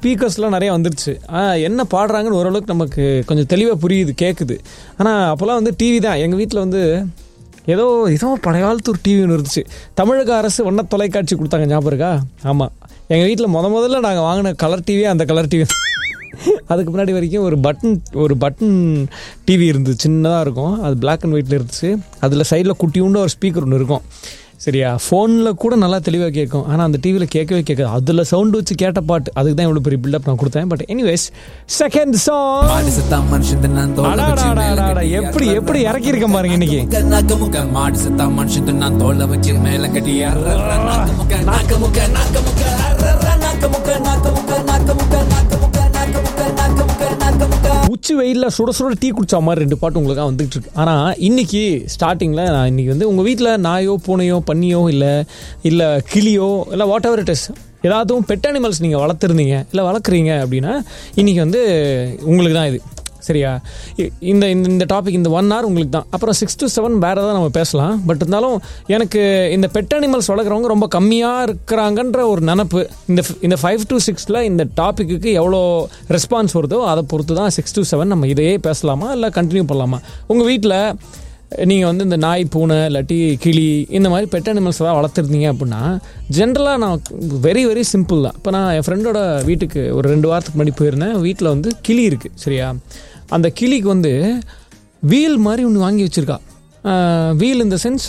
ஸ்பீக்கர்ஸ்லாம் நிறைய வந்துருச்சு ஆ, என்ன பாடுறாங்கன்னு ஓரளவுக்கு நமக்கு கொஞ்சம் தெளிவாக புரியுது கேட்குது ஆனால் அப்போல்லாம் வந்து டிவி தான் எங்கள் வீட்டில் வந்து ஏதோ ஏதோ பழைய காலத்து ஒரு டிவி ஒன்று இருந்துச்சு தமிழக அரசு வண்ண தொலைக்காட்சி கொடுத்தாங்க ஞாபகம் இருக்கா ஆமாம் எங்கள் வீட்டில் முத முதல்ல நாங்கள் வாங்கின கலர் டிவியே அந்த கலர் டிவி அதுக்கு முன்னாடி வரைக்கும் ஒரு பட்டன் ஒரு பட்டன் டிவி இருந்தது சின்னதாக இருக்கும் அது Black அண்ட் ஒயிட்டில் இருந்துச்சு அதில் சைடில் குட்டியுண்ட ஒரு ஸ்பீக்கர் ஒன்று இருக்கும் சரியா ஃபோனில் கூட நல்லா தெளிவாக கேட்கும் ஆனால் அந்த டிவியில் கேட்கவே கேட்காது அதில் சவுண்டு வச்சு கேட்ட பாட்டு அதுக்கு தான் இவ்வளோ பெரிய பில்டப் நான் கொடுத்தேன் பட் எனிவேஸ் செகண்ட் சாங் மாடு செத்தா மனுஷன் நான் தோலை வச்சு மேல அடாடாடாடாடா, கட்டி எப்படி எப்படி இறக்கியிருக்கேன் பாருங்க இன்னைக்கு முக்க நாக்க முக்க மாடு செத்தா மனுஷன் நான் தோலை வச்சு மேல கட்டி அர்ரர்ர நாக்க முக்க நாக்க முக்க நாக்க முக்க அர்ரர்ர நாக்க முக்க நாக்க முக்க நாக்க முக்க நாக்க முக்க நாக்க முக்க நாக்க முக்க நாக்க முக்க உச்சி வெயிலில் சுட சுட டீ குடிச்ச மாதிரி ரெண்டு பாட்டு உங்களுக்காக வந்துட்டு இருக்கு ஆனால் இன்னைக்கு ஸ்டார்டிங்கில் நான் இன்னைக்கு வந்து உங்கள் வீட்டில் நாயோ பூனையோ பன்னியோ இல்லை இல்லை கிளியோ இல்லை வாட் எவர் இட் இஸ் ஏதாவதும் பெட் அனிமல்ஸ் நீங்கள் வளர்த்துருந்தீங்க இல்லை வளர்க்குறீங்க அப்படின்னா இன்னைக்கு வந்து உங்களுக்கு தான் இது சரியா இ- இந்த இந்த இந்த டாபிக் இந்த ஒன் ஹவர் உங்களுக்கு தான் அப்புறம் சிக்ஸ் டு செவன் வேறு ஏதாவது நம்ம பேசலாம் பட் இருந்தாலும் எனக்கு இந்த பெட் அனிமல்ஸ் வளர்க்குறவங்க ரொம்ப கம்மியாக இருக்கிறாங்கன்ற ஒரு நினப்பு இந்த f- இந்த ஃபைவ் டு சிக்ஸில் இந்த டாப்பிக்கு எவ்வளோ ரெஸ்பான்ஸ் வருதோ அதை பொறுத்து தான் சிக்ஸ் டு செவன் நம்ம இதையே பேசலாமா இல்லை கண்டினியூ பண்ணலாமா உங்கள் வீட்டில் நீங்கள் வந்து இந்த நாய் பூனை இல்லாட்டி கிளி இந்த மாதிரி பெட் அனிமல்ஸ் ஏதாவது வளர்த்துருந்தீங்க அப்படின்னா ஜென்ரலாக நான் வெரி வெரி சிம்பிள் தான் இப்போ நான் என் ஃப்ரெண்டோட வீட்டுக்கு ஒரு ரெண்டு வாரத்துக்கு முன்னாடி போயிருந்தேன் வீட்டில் வந்து கிளி இருக்குது சரியா அந்த கிளிக்கு வந்து வீல் மாதிரி ஒன்று வாங்கி வச்சுருக்கா வீல் இந்த சென்ஸ்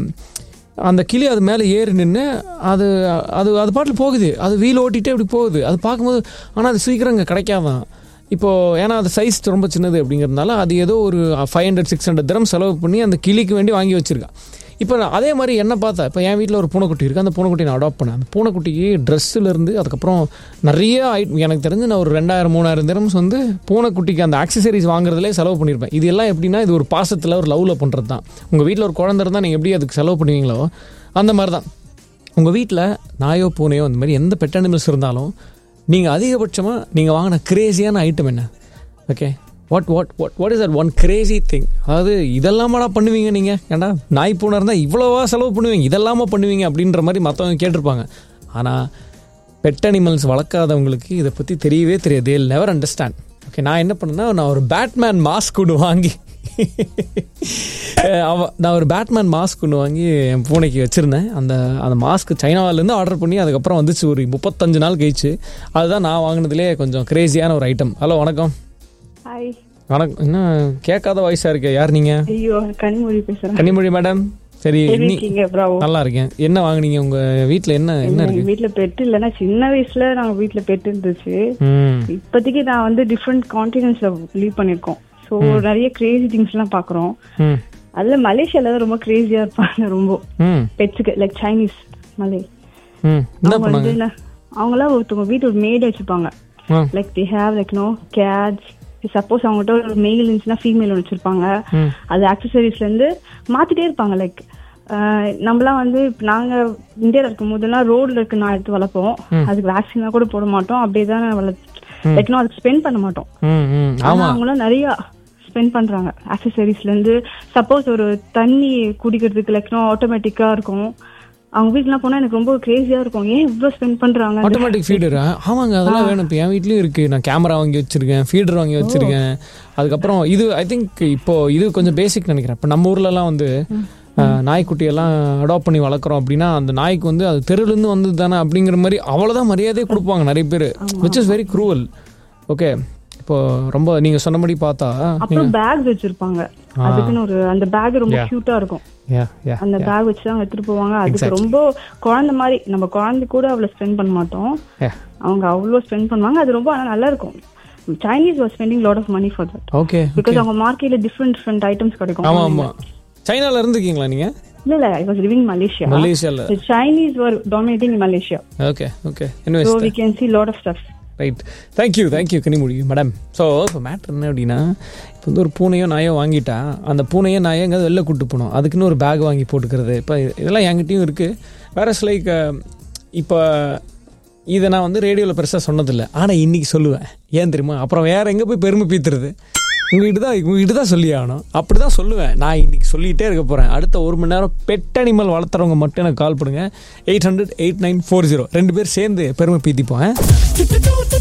அந்த கிளி அது மேலே ஏறி நின்று அது அது அது பாட்டில் போகுது அது வீல் ஓட்டிகிட்டே இப்படி போகுது அது பார்க்கும்போது ஆனால் அது சீக்கிரம் இங்கே கிடைக்காதான் இப்போது ஏன்னா அது சைஸ் ரொம்ப சின்னது அப்படிங்கிறதுனால அது ஏதோ ஒரு ஃபைவ் ஹண்ட்ரட் சிக்ஸ் ஹண்ட்ரட் திரம் செலவு பண்ணி அந்த கிளிக்கு வேண்டி வாங்கி வச்சிருக்கா இப்போ நான் அதே மாதிரி என்ன பார்த்தா இப்போ என் வீட்டில் ஒரு பூனைக்குட்டி இருக்குது அந்த பூனைக்குட்டி நான் அடாப்ட் பண்ணேன் அந்த பூனைக்குட்டிக்கு ட்ரெஸ்ஸுலேருந்து அதுக்கப்புறம் நிறைய ஐட் எனக்கு தெரிஞ்சு நான் ஒரு ரெண்டாயிரம் மூணாயிரம் திரம்ஸ் வந்து பூனைக்குட்டிக்கு அந்த ஆக்சசரிஸ் வாங்குறதுலே செலவு பண்ணியிருப்பேன் இது எல்லாம் எப்படின்னா இது ஒரு பாசத்தில் ஒரு லவ்வில் பண்ணுறது தான் உங்கள் வீட்டில் ஒரு குழந்தை இருந்தால் நீங்கள் எப்படி அதுக்கு செலவு பண்ணுவீங்களோ அந்த மாதிரி தான் உங்கள் வீட்டில் நாயோ பூனையோ அந்த மாதிரி எந்த பெட் அனிமல்ஸ் இருந்தாலும் நீங்கள் அதிகபட்சமாக நீங்கள் வாங்கின கிரேசியான ஐட்டம் என்ன okay what what what what is that one crazy thing அதாவது இதெல்லாமாடா பண்ணுவீங்க நீங்கள் ஏன்டா நாய் பூனை இருந்தால் இவ்வளோவா செலவு பண்ணுவீங்க இதெல்லாமா பண்ணுவீங்க அப்படின்ற மாதிரி மற்றவங்க கேட்டிருப்பாங்க ஆனால் பெட் அனிமல்ஸ் வளர்க்காதவங்களுக்கு இதை பற்றி தெரியவே தெரியாது தேல் நெவர் அண்டர்ஸ்டாண்ட் ஓகே நான் என்ன பண்ணேன்னா நான் ஒரு பேட்மேன் மாஸ்க் ஒன்று வாங்கி அஹ் அவ நான் ஒரு பேட்மேன் மாஸ்க் ஒன்று வாங்கி என் பூனைக்கு வச்சுருந்தேன் அந்த அந்த மாஸ்க் சைனாவிலேருந்து ஆர்டர் பண்ணி அதுக்கப்புறம் வந்துச்சு ஒரு முப்பத்தஞ்சு நாள் கழிச்சு அதுதான் நான் வாங்கினதுலேயே கொஞ்சம் கிரேசியான ஒரு ஐட்டம் ஹலோ வணக்கம் ஹாய் வணக்கம் என்ன கேட்காத வாய்ஸாக இருக்கே யார் நீங்கள் ஐயோ கனிமொழி பேசுறேன் கன்னிமொழி மேடம் சரி எப்படி நீ இருக்கீங்க ப்ராவோ நல்லா இருக்கேன் என்ன வாங்குனீங்க உங்கள் வீட்டில் என்ன என்ன எங்க இருக்கு வீட்ல பெட் இல்லைன்னா சின்ன வயசுல நாங்க வீட்ல பெட் இருந்துச்சு ம் இப்போதைக்கு நான் வந்து டிஃப்ரெண்ட் கான்டினென்ட்ஸ்ல லீவ் பண்ணிருக்கோம் ஸோ நிறைய கிரேசி திங்ஸ் எல்லாம் பாக்குறோம் ம் அதுல மலேசியால தான் ரொம்ப கிரேசியா இருப்பாங்க ரொம்ப ம் பெட்ஸுக்கு லைக் சைனீஸ் மலே ம் என்ன அவங்க வந்து பண்ணாங்க என்ன அவங்களாம் ஒருத்தவங்க வீட்டு ஒரு மேடு வச்சிருப்பாங்க ah like the have like no gates suppose அவங்ககிட்ட ஒரு மெயில் இருந்துச்சுன்னா ஃபீமேல் ஒன்று வச்சிருப்பாங்க ம் அது ஆக்சசரிஸ்ல இருந்து மாத்திட்டே இருப்பாங்க லைக் நம்மலாம் வந்து இப்ப நாங்க இந்தியால இருக்கும் போதெல்லாம் ரோட்ல இருக்கு நான் எடுத்து வளர்ப்போம் அதுக்கு வேக்சின்லாம் கூட போட மாட்டோம் அப்படியே தான் வளர்த்து லைக் அதுக்கு ஸ்பெண்ட் பண்ண மாட்டோம் ம் ம் ஆனா ஆமாம் அவங்களாம் நிறைய ஸ்பெண்ட் பண்றாங்க ஆக்சசரிஸ்ல இருந்து சப்போஸ் ஒரு தண்ணி குடிக்கிறதுக்கு லைக் ஆட்டோமேட்டிக்கா இருக்கும் அவங்க வீட்டுலாம் போனா எனக்கு ரொம்ப கிரேசியா இருக்கும் ஏன் இவ்வளவு ஸ்பெண்ட் பண்றாங்க ஆட்டோமேட்டிக் ஃபீடரா ஆமாங்க அதெல்லாம் வேணும் இப்போ என் வீட்லயும் இருக்கு நான் கேமரா வாங்கி வச்சிருக்கேன் ஃபீடர் வாங்கி வச்சிருக்கேன் அதுக்கப்புறம் இது ஐ திங்க் இப்போ இது கொஞ்சம் பேசிக் நினைக்கிறேன் இப்போ நம்ம ஊர்லலாம் வந்து அஹ், நாய்க்குட்டியெல்லாம் அடாப்ட் பண்ணி வளர்க்குறோம் அப்படின்னா அந்த நாய்க்கு வந்து அது தெருலேருந்து வந்தது தானே அப்படிங்கிற மாதிரி அவ்வளோதான் மரியாதையே கொடுப்பாங்க நிறைய பேர் which is very cruel okay இப்போ ரொம்ப நீங்கள் சொன்னபடி பார்த்தா அப்புறம் பேக்ஸ் வச்சிருப்பாங்க அதுக்குன்னு ஒரு அந்த பேக் ரொம்ப Yeah. கியூட்டா இருக்கும் யா யா அந்த பேக் வச்சு தான் எடுத்துட்டு போவாங்க அதுக்கு ரொம்ப குழந்தை மாதிரி நம்ம குழந்தை கூட அவ்வளவு ஸ்பெண்ட் பண்ண மாட்டோம் யா அவங்க அவ்வளோ ஸ்பெண்ட் பண்ணுவாங்க அது ரொம்ப ஆனா நல்லா இருக்கும் Chinese was spending lot of money for that okay because அவங்க மார்க்கெட்ல டிஃப்ரெண்ட் டிஃப்ரெண்ட் ஐட்டம்ஸ் கிடைக்கும் ஆமாம் ஆமாம் சைனால இருந்துருக்கீங்களா நீங்கள் இல்ல இல்ல ஐ வாஸ் லிவிங் மலேசியா மலேசியாவில் Chinese were dominating in Malaysia okay okay invest so we can see lot of stuff right thank you thank you Kanimozhi madam so இப்போ மேட்ரு என்ன அப்படின்னா இப்போ வந்து ஒரு பூனையோ நாயோ வாங்கிட்டா அந்த பூனையோ நாயோ எங்கேயாவது வெளில கூட்டு போகணும் அதுக்குன்னு ஒரு பேக் வாங்கி போட்டுக்கிறது இப்போ இதெல்லாம் என்கிட்டயும் இருக்குது வேற லைக் இப்போ இதை நான் வந்து ரேடியோவில் பெருசாக சொன்னதில்லை ஆனால் இன்னைக்கு சொல்லுவேன் ஏன் தெரியுமா அப்புறம் வேற எங்கே போய் பெருமை பீத்துறது உங்ககிட்ட தான் உங்ககிட்ட தான் சொல்லி ஆகணும் அப்படி தான் சொல்லுவேன் நான் இன்னைக்கு சொல்லிகிட்டே இருக்க போகிறேன் அடுத்த ஒரு மணி நேரம் பெட் அனிமல் வளர்த்துறவங்க மட்டும் எனக்கு கால் பண்ணுங்க eight hundred eight nine four zero ரெண்டு பேர் சேர்ந்து பெருமை பீத்திப்போம்